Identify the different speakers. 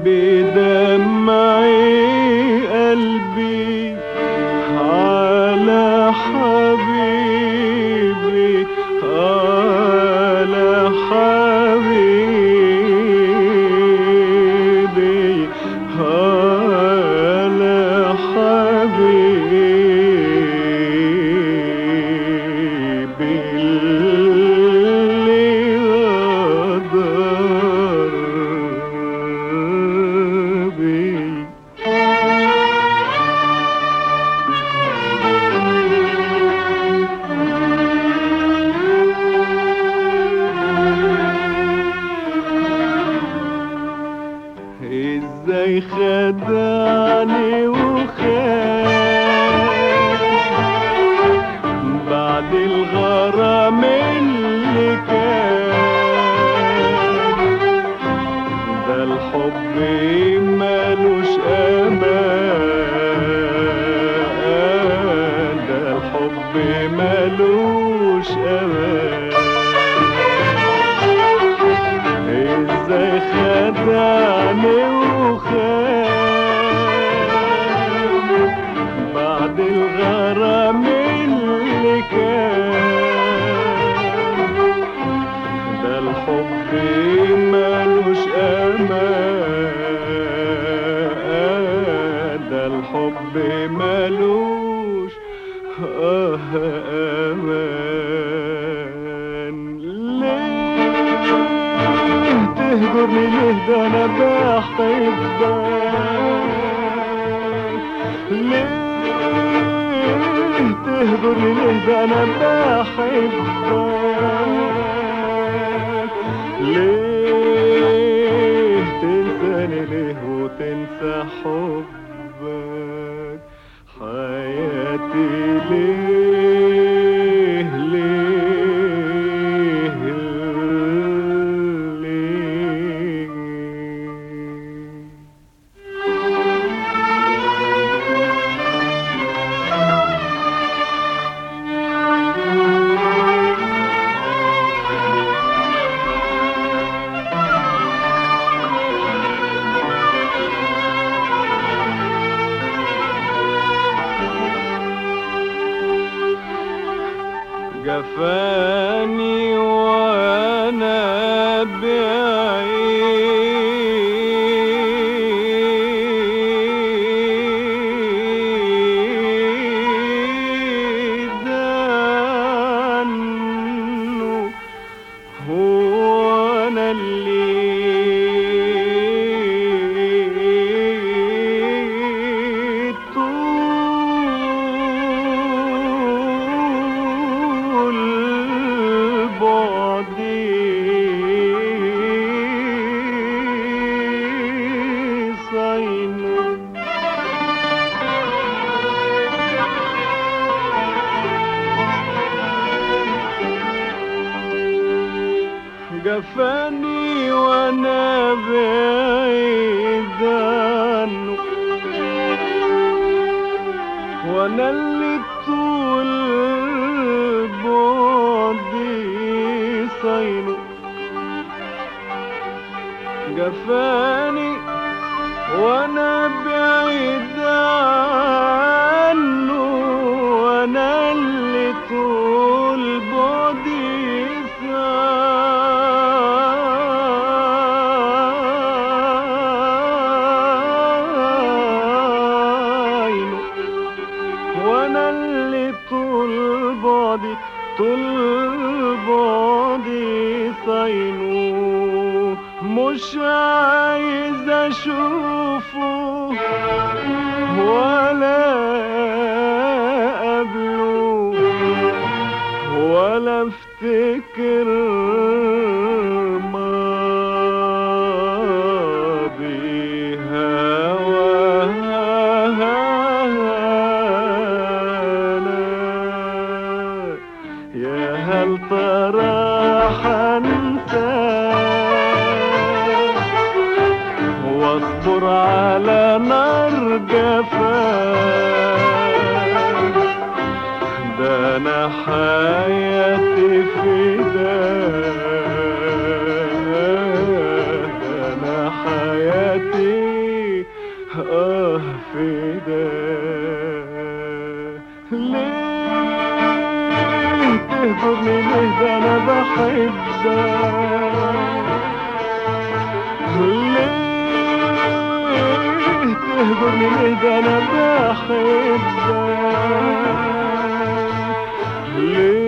Speaker 1: بدمعي قلبي على حبيبي على حبيبي على حبيبي اللي غدر بي ازاي خدعني وخان بعد الغرام اللي كان ده الحب مالوش امان ده الحب مالوش امان ازاي خدعني وخان بعد الغرام اللي كان ده الحب مالوش امان ده الحب مالوش آه امان ليه تهجرني ليه ده انا بحبك ليه تهجرني ليه ده انا بحبك ليه تنساني ليه وتنسى حبك حياتي ليه ليه ليه جفاني وانا بعيد عنه هو انا اللي طول بعدي صينه جفاني وانا بعيد عنه وانا اللي طول بعدي صينه جفاني وانا بعيد عنه وانا اللي طول بعدي صاينه وانا اللي طول بعدي طول بعدي صينه مش عايز اشوفه ولا قبله ولا افتكر ماضي هوانا يا هل ترى حنساك واصبر على نار جفاك ده انا حياتي فداك ده انا حياتي حياتي اه فداك ليه تهجرني ليه ده انا بحبك ليه تهجرني ليه ده انا بحبك ليه